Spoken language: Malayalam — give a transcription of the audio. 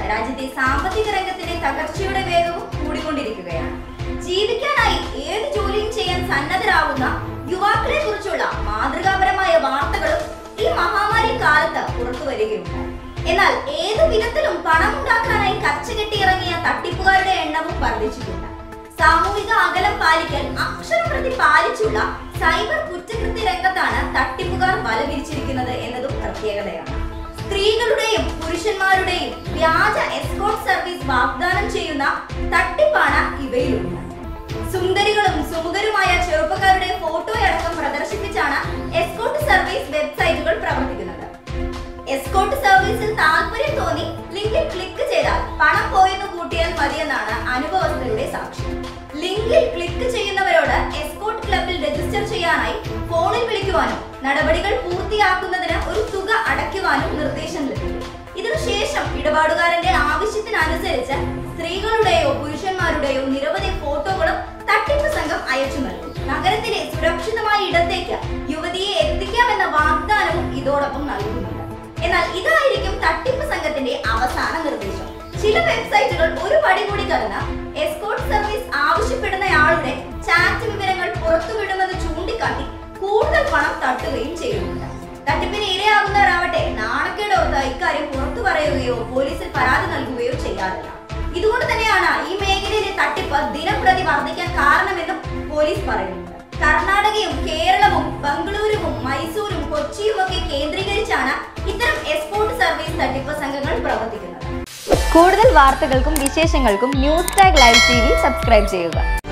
രാജ്യത്തെ സാമ്പത്തിക രംഗത്തിന്റെ തകർച്ചയുടെ വേഗവും കൂടിക്കൊണ്ടിരിക്കുകയാണ് ജീവിക്കാനായി ഏത് ജോലിയും ചെയ്യാൻ സന്നദ്ധരാകുന്ന യുവാക്കളെ കുറിച്ചുള്ള മാതൃകാപരമായ വാർത്തകളും ഈ മഹാമാരി കാലത്ത് പുറത്തു വരികയുണ്ടായി എന്നാൽ ഏത് വിധത്തിലും പണമുണ്ടാക്കാനായി കച്ചകെട്ടിയിറങ്ങിയ തട്ടിപ്പുകാരുടെ എണ്ണവും വർദ്ധിച്ചിട്ടുണ്ട് സാമൂഹിക അകലം പാലിക്കൽ അക്ഷരം പ്രതി പാലിച്ചുള്ള സൈബർ കുറ്റകൃത്യ രംഗത്താണ് തട്ടിപ്പുകാർ വല വിരിച്ചിരിക്കുന്നത് എന്നതും പ്രത്യേകതയാണ് സ്ത്രീകളുടെയും പുരുഷന്മാരുടെയും വ്യാജ എസ്കോർട്ട് സർവീസ് വാഗ്ദാനം ചെയ്യുന്ന തട്ടിപ്പാണ് ഇവയിലുള്ളത് സുന്ദരികളും സുമുഖരുമായ ചെറുപ്പക്കാരുടെ ഫോട്ടോയടക്കം പ്രദർശിപ്പിച്ചാണ് എസ്കോർട്ട് സർവീസ് വെബ്സൈറ്റുകൾ പ്രവർത്തിക്കുന്നത് എസ്കോർട്ട് സർവീസിൽ താല്പര്യം തോന്നി ലിങ്കിൽ ക്ലിക്ക് ചെയ്താൽ പണം പോയെന്ന് കൂട്ടിയാൽ മതിയെന്നാണ് അനുഭവസ്ഥരുടെ സാക്ഷ്യം ലിങ്കിൽ ക്ലിക്ക് ചെയ്യുന്നവരോട് എസ്കോർട്ട് ക്ലബിൽ രജിസ്റ്റർ ചെയ്യാനായി ഫോണിൽ വിളിക്കുവാനും നടപടികൾ പൂർത്തിയാക്കുന്നതിന് ഒരു തുക അടയ്ക്കുവാനും നിർദ്ദേശം ലഭിക്കും ഇതിനുശേഷം ഇടപാടുകാരന്റെ ആവശ്യത്തിനനുസരിച്ച് സ്ത്രീകളുടെയോ പുരുഷന്മാരുടെയോ നിരവധി ഫോട്ടോകളും തട്ടിപ്പ് സംഘം അയച്ചു നൽകും നഗരത്തിലെ സുരക്ഷിതമായ ഇടത്തേക്ക് യുവതിയെ എത്തിക്കാമെന്ന വാഗ്ദാനവും ഇതോടൊപ്പം നൽകുന്നുണ്ട് എന്നാൽ ഇതായിരിക്കും തട്ടിപ്പ് സംഘത്തിന്റെ അവസാന നിർദ്ദേശം ചില വെബ്സൈറ്റുകൾ ഒരു പടി കൂടി കടന്ന് എസ്കോർട്ട് സർവീസ് ആവശ്യപ്പെടുന്നയാളുടെ ചാറ്റ് വിവരങ്ങൾ പുറത്തുവിടുമെന്ന് ചൂണ്ടിക്കാട്ടി കൂടുതൽ പണം തട്ടുകയും ചെയ്യുന്നുണ്ട് തട്ടിപ്പിന് ഇരയാകുന്നവരാവട്ടെ നാണക്കേടോർത്ത് ഇക്കാര്യം പുറത്തു പറയുകയോ പോലീസിൽ പരാതി നൽകുകയോ ചെയ്യാറില്ല ഇതുകൊണ്ട് തന്നെയാണ് ഈ മേഖലയിലെ തട്ടിപ്പ് ദിനംപ്രതി വർദ്ധിക്കാൻ കാരണമെന്നും പോലീസ് പറയുന്നുണ്ട് കർണാടകയും കേരളവും ബംഗളൂരുവും മൈസൂരും കൊച്ചിയും ഒക്കെ കേന്ദ്രീകരിച്ചാണ് ഇത്തരം എക്സ്പോർട്ട് സർവീസ് തട്ടിപ്പ് സംഘങ്ങൾ പ്രവർത്തിക്കുന്നത് കൂടുതൽ വാർത്തകൾക്കും വിശേഷങ്ങൾക്കും news tag live T V subscribe ചെയ്യുക